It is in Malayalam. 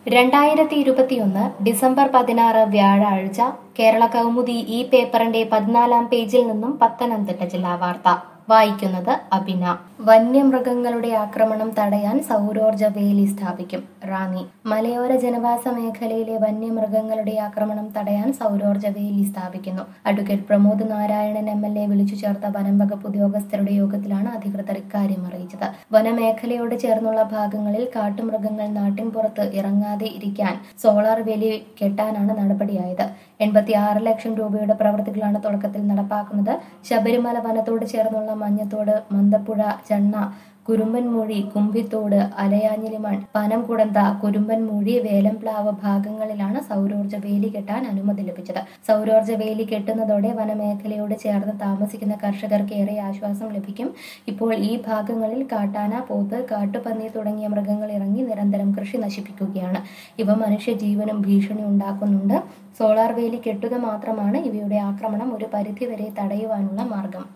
രണ്ടായിരത്തി ഇരുപത്തിയൊന്ന് ഡിസംബർ പതിനാറ് വ്യാഴാഴ്ച കേരള കൗമുദി ഈ പേപ്പറിന്റെ പതിനാലാം പേജിൽ നിന്നും പത്തനംതിട്ട ജില്ലാ വാർത്ത വായിക്കുന്നത് അബിന വന്യമൃഗങ്ങളുടെ ആക്രമണം തടയാൻ സൗരോർജ വേലി സ്ഥാപിക്കും റാന്നി മലയോര ജനവാസ മേഖലയിലെ വന്യമൃഗങ്ങളുടെ ആക്രമണം തടയാൻ സൗരോർജ വേലി സ്ഥാപിക്കുന്നു advocate Pramod Narayanan M L A വിളിച്ചു ചേർത്ത വനം വകുപ്പ് ഉദ്യോഗസ്ഥരുടെ യോഗത്തിലാണ് അധികൃതർ ഇക്കാര്യം അറിയിച്ചത് വനമേഖലയോട് ചേർന്നുള്ള ഭാഗങ്ങളിൽ കാട്ടുമൃഗങ്ങൾ നാട്ടിൻപുറത്ത് ഇറങ്ങാതെ ഇരിക്കാൻ സോളാർ വേലി കെട്ടാനാണ് നടപടിയായത് എൺപത്തി ആറ് ലക്ഷം രൂപയുടെ പ്രവൃത്തികളാണ് തുടക്കത്തിൽ നടപ്പാക്കുന്നത് ശബരിമല വനത്തോട് ചേർന്നുള്ള മഞ്ഞത്തോട് മന്തപ്പുഴ ചെണ്ണ കുരുമ്പൻമൂഴി കുമ്പിത്തോട് അലയാഞ്ഞിലിമൺ പനംകുടന്ത കുരുമ്പൻമൂഴി വേലംപ്ലാവ് ഭാഗങ്ങളിലാണ് സൗരോർജ വേലി കെട്ടാൻ അനുമതി ലഭിച്ചത് സൗരോർജ വേലി കെട്ടുന്നതോടെ വനമേഖലയോട് ചേർന്ന് താമസിക്കുന്ന കർഷകർക്ക് ഏറെ ആശ്വാസം ലഭിക്കും ഇപ്പോൾ ഈ ഭാഗങ്ങളിൽ കാട്ടാന പോത്ത് കാട്ടുപന്നി തുടങ്ങിയ മൃഗങ്ങൾ ഇറങ്ങി നിരന്തരം കൃഷി നശിപ്പിക്കുകയാണ് ഇവ മനുഷ്യജീവനും ഭീഷണി ഉണ്ടാക്കുന്നുണ്ട് സോളാർ വേലി കെട്ടുക മാത്രമാണ് ഇവയുടെ ആക്രമണം ഒരു പരിധിവരെ തടയുവാനുള്ള മാർഗം